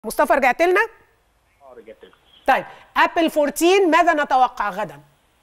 مصطفى رجعت لنا اه رجعت لك. طيب ابل 14 ماذا نتوقع غدا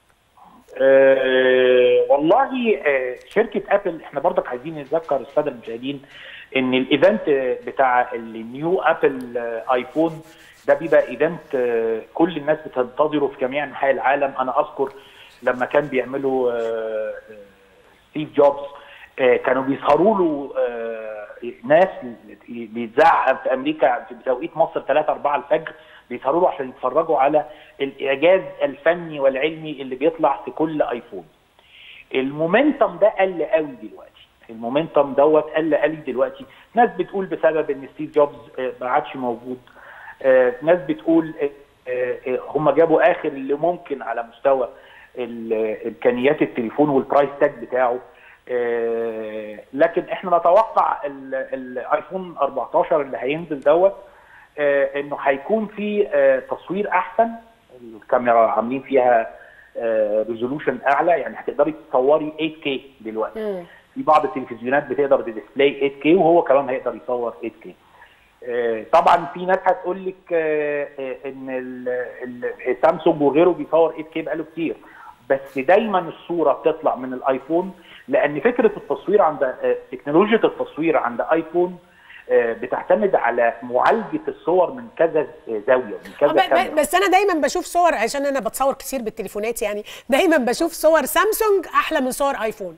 آه والله آه شركه ابل احنا برضك عايزين نذكر الساده المشاهدين ان الايفنت بتاع النيو ابل آه ايفون ده بيبقى ايفنت آه كل الناس بتنتظره في جميع انحاء العالم انا اذكر لما كان بيعملوا آه ستيف جوبز آه كانوا بيسهروا له آه ناس بيتذاع في امريكا في توقيت مصر 3 4 الفجر بيسهروا له عشان يتفرجوا على الاعجاز الفني والعلمي اللي بيطلع في كل ايفون. المومنتم ده قل قوي دلوقتي، المومنتم دوت قل قوي دلوقتي، ناس بتقول بسبب ان ستيف جوبز ما عادش موجود، ناس بتقول هم جابوا اخر اللي ممكن على مستوى امكانيات التليفون والبرايس تاج بتاعه لكن احنا نتوقع الايفون 14 اللي هينزل دوت آه انه هيكون في آه تصوير احسن الكاميرا عاملين فيها آه ريزولوشن اعلى يعني هتقدري تصوري 8K دلوقتي مم. في بعض التلفزيونات بتقدر تديسبلاي 8K وهو كمان هيقدر يصور 8K طبعا في ناس هتقول لك ان سامسونج وغيره بيصور 8K بقاله كتير بس دايما الصوره بتطلع من الايفون لان فكره التصوير عند تكنولوجيا التصوير عند ايفون بتعتمد على معالجه الصور من كذا زاويه من كذا كاميرا بس انا دايما بشوف صور عشان انا بتصور كتير بالتليفونات يعني دايما بشوف صور سامسونج احلى من صور ايفون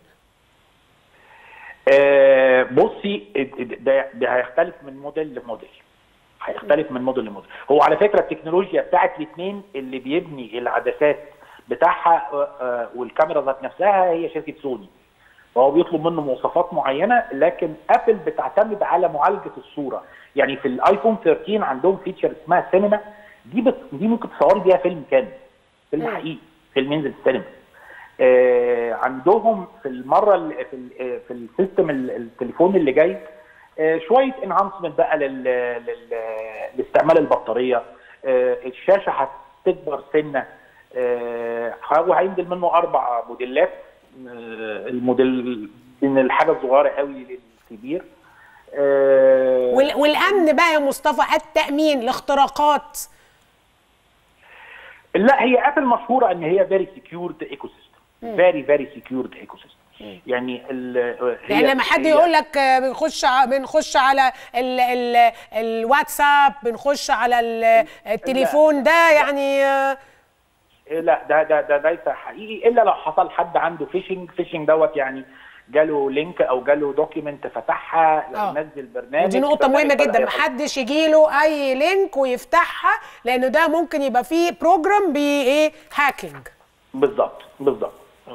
آه بصي ده, ده هيختلف من موديل لموديل هيختلف من موديل لموديل هو على فكره التكنولوجيا بتاعت الاثنين اللي بيبني العدسات بتاعها آه والكاميرا ذات نفسها هي شركه سوني فهو بيطلب منه مواصفات معينه لكن ابل بتعتمد على معالجه الصوره يعني في الايفون 13 عندهم فيتشر اسمها سينما دي بت... دي ممكن تصوري بيها فيلم كامل فيلم حقيقي فيلم ينزل السينما آه عندهم في المره اللي في ال في السيستم التليفون اللي جاي آه شويه انهانسمنت بقى لل... لل... لاستعمال البطاريه آه الشاشه هتكبر سنه آه وهينزل منه اربع موديلات الموديل من الحاجه الصغيره قوي للكبير آه والامن بقى يا مصطفى التامين الاختراقات لا هي ابل مشهوره ان هي فيري سكيورد ايكو سيستم فيري فيري سكيورد ايكو سيستم يعني يعني لما حد يقول لك بنخش بنخش على ال ال الواتساب بنخش على التليفون ده يعني لا ده ده ده ليس حقيقي الا لو حصل حد عنده فيشنج فيشنج دوت يعني جاله لينك او جاله دوكيمنت فتحها آه. نزل برنامج دي نقطة مهمة جدا محدش يجي له أي لينك ويفتحها لأنه ده ممكن يبقى فيه بروجرام بإيه هاكينج بالظبط بالظبط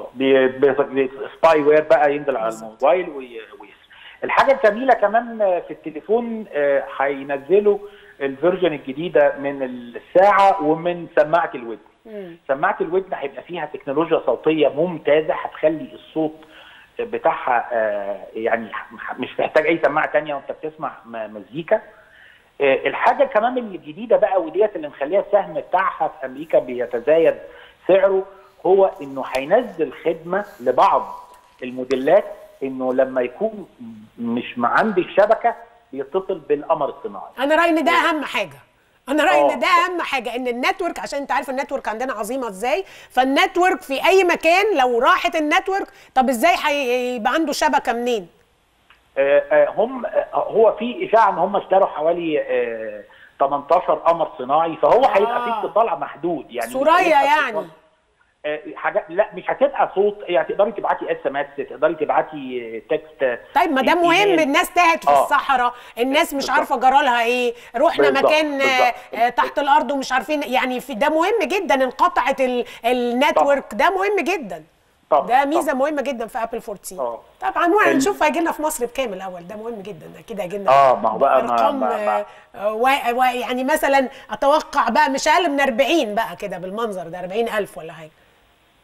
سباي وير بقى ينزل على الموبايل ويس الحاجة الجميلة كمان في التليفون هينزلوا الفيرجن الجديدة من الساعة ومن سماعة الودن سماعه الودن هيبقى فيها تكنولوجيا صوتيه ممتازه هتخلي الصوت بتاعها يعني مش محتاج اي سماعه ثانيه وانت بتسمع مزيكا الحاجه كمان اللي الجديده بقى وديت اللي مخليها السهم بتاعها في امريكا بيتزايد سعره هو انه هينزل خدمه لبعض الموديلات انه لما يكون مش عندي الشبكه بيتصل بالقمر الصناعي انا رايي ان ده اهم حاجه انا رايي ان ده اهم حاجه ان النتورك عشان انت عارف النتورك عندنا عظيمه ازاي فالنتورك في اي مكان لو راحت النتورك طب ازاي هيبقى عنده شبكه منين آه آه هم آه هو في اشاعه ان هم اشتروا حوالي 18 قمر صناعي فهو هيبقى في اتصال محدود يعني سوريا يعني حاجات لا مش هتبقى صوت يعني تقدري تبعتي اس ام اس تقدري تبعتي تكست طيب ما ده مهم الناس تاهت في آه. الصحراء الناس مش عارفه جرالها ايه رحنا بالزبط. مكان بالزبط. تحت الارض ومش عارفين يعني في ده مهم جدا انقطعت النتورك ده مهم جدا طبعا. ده ميزه طبعا. مهمه جدا في ابل 14 اه طبعا هنشوف هيجي لنا في مصر بكام الاول ده مهم جدا اكيد هيجي لنا اه ما هو بقى ارقام ما و... و... يعني مثلا اتوقع بقى مش اقل من 40 بقى كده بالمنظر ده 40000 ولا حاجه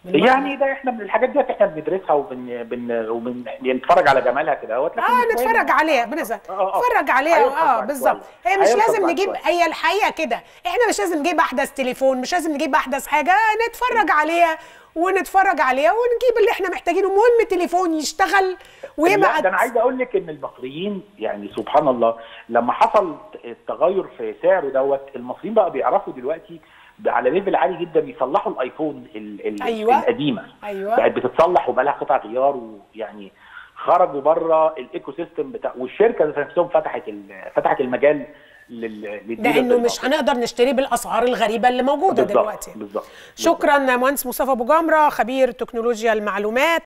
يعني ده احنا من الحاجات دي احنا بندرسها وبن بن وبنتفرج على جمالها كده اهوت اه نتفرج عليها بنزل نتفرج عليها اه بالظبط هي مش لازم نجيب هي الحقيقه كده احنا مش لازم نجيب احدث تليفون مش لازم نجيب احدث حاجه نتفرج عليها ونتفرج عليها ونجيب اللي احنا محتاجينه المهم تليفون يشتغل ويبعت ده انا عايز اقول لك ان المصريين يعني سبحان الله لما حصل التغير في سعره دوت المصريين بقى بيعرفوا دلوقتي على ليفل عالي جدا يصلحوا الايفون ال ال أيوة. القديمه أيوة. بقت بتتصلح وبقى لها قطع غيار ويعني خرجوا بره الايكو سيستم بتاع والشركه ذات نفسهم فتحت فتحت المجال لانه مش هنقدر نشتريه بالاسعار الغريبه اللي موجوده بالزبط. دلوقتي بالظبط شكرا مهندس مصطفى ابو جمره خبير تكنولوجيا المعلومات